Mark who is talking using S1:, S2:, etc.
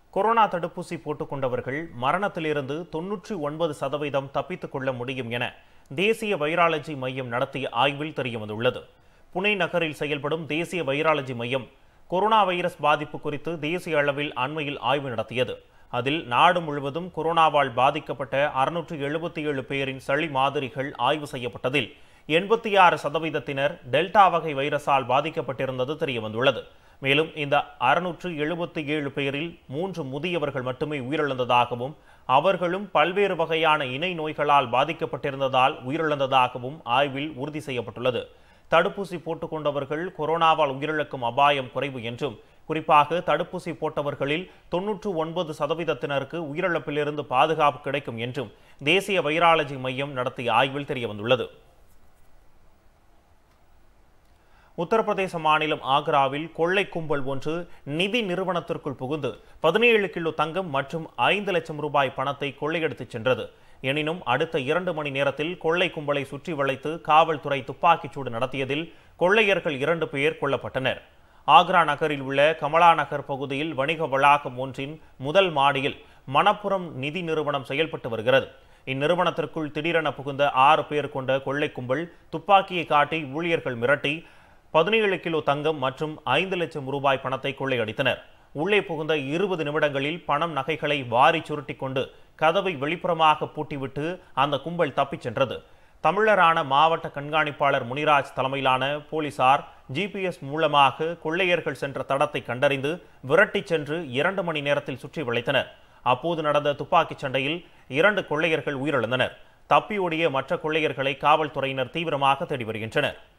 S1: corona தடுப்பூசி போட்டுக்கொண்டவர்கள் மரணத்திலிருந்து தொன்னூற்றி ஒன்பது சதவீதம் தப்பித்துக் கொள்ள முடியும் என தேசிய வைராலஜி மையம் நடத்திய ஆய்வில் தெரியவந்துள்ளது புனே நகரில் செயல்படும் தேசிய வைராலஜி மையம் கொரோனா வைரஸ் பாதிப்பு குறித்து தேசிய அளவில் அண்மையில் ஆய்வு நடத்தியது அதில் நாடு முழுவதும் கொரோனாவால் பாதிக்கப்பட்ட அறுநூற்று எழுபத்தி ஏழு பேரின் சளி மாதிரிகள் ஆய்வு செய்யப்பட்டதில் எண்பத்தி ஆறு சதவீதத்தினர் டெல்டா வகை வைரஸால் பாதிக்கப்பட்டிருந்தது தெரியவந்துள்ளது மேலும் இந்த அறுநூற்று எழுபத்தி ஏழு பேரில் மூன்று முதியவர்கள் மட்டுமே உயிரிழந்ததாகவும் அவர்களும் பல்வேறு வகையான இணை நோய்களால் பாதிக்கப்பட்டிருந்ததால் உயிரிழந்ததாகவும் ஆய்வில் உறுதி செய்யப்பட்டுள்ளது தடுப்பூசி போட்டுக்கொண்டவர்கள் கொரோனாவால் உயிரிழக்கும் அபாயம் குறைவு என்றும் குறிப்பாக தடுப்பூசி போட்டவர்களில் தொன்னூற்று ஒன்பது சதவீதத்தினருக்கு உயிரிழப்பிலிருந்து பாதுகாப்பு கிடைக்கும் என்றும் தேசிய வைராலஜி மையம் நடத்திய ஆய்வில் தெரியவந்துள்ளது உத்தரப்பிரதேச மாநிலம் ஆக்ராவில் கொள்ளை கும்பல் ஒன்று நிதி நிறுவனத்திற்குள் புகுந்து பதினேழு கிலோ தங்கம் மற்றும் ஐந்து லட்சம் ரூபாய் பணத்தை கொள்ளையடித்துச் சென்றது எனினும் அடுத்த இரண்டு மணி நேரத்தில் கொள்ளை கும்பலை சுற்றி வளைத்து காவல்துறை துப்பாக்கிச்சூடு நடத்தியதில் கொள்ளையர்கள் இரண்டு பேர் கொல்லப்பட்டனர் ஆக்ரா நகரில் உள்ள கமலா நகர் பகுதியில் வணிக வளாகம் ஒன்றின் முதல் மாடியில் மணப்புரம் நிதி நிறுவனம் செயல்பட்டு வருகிறது இந்நிறுவனத்திற்குள் திடீரென புகுந்த ஆறு பேர் கொண்ட கொள்ளை கும்பல் துப்பாக்கியை காட்டி ஊழியர்கள் மிரட்டி பதினேழு கிலோ தங்கம் மற்றும் ஐந்து லட்சம் ரூபாய் பணத்தை கொள்ளையடித்தனர் உள்ளே புகுந்த இருபது நிமிடங்களில் பணம் நகைகளை வாரி சுருட்டி கொண்டு கதவை வெளிப்புறமாக பூட்டிவிட்டு அந்த கும்பல் தப்பிச் சென்றது தமிழரான மாவட்ட கண்காணிப்பாளர் முனிராஜ் தலைமையிலான போலீசார் ஜிபிஎஸ் மூலமாக கொள்ளையர்கள் சென்ற தடத்தை கண்டறிந்து விரட்டிச் சென்று இரண்டு மணி நேரத்தில் சுற்றி வளைத்தனர் அப்போது நடந்த துப்பாக்கிச் சண்டையில் இரண்டு கொள்ளையர்கள் உயிரிழந்தனர் தப்பி ஓடிய மற்ற கொள்ளையர்களை காவல்துறையினர் தீவிரமாக தேடி வருகின்றனர்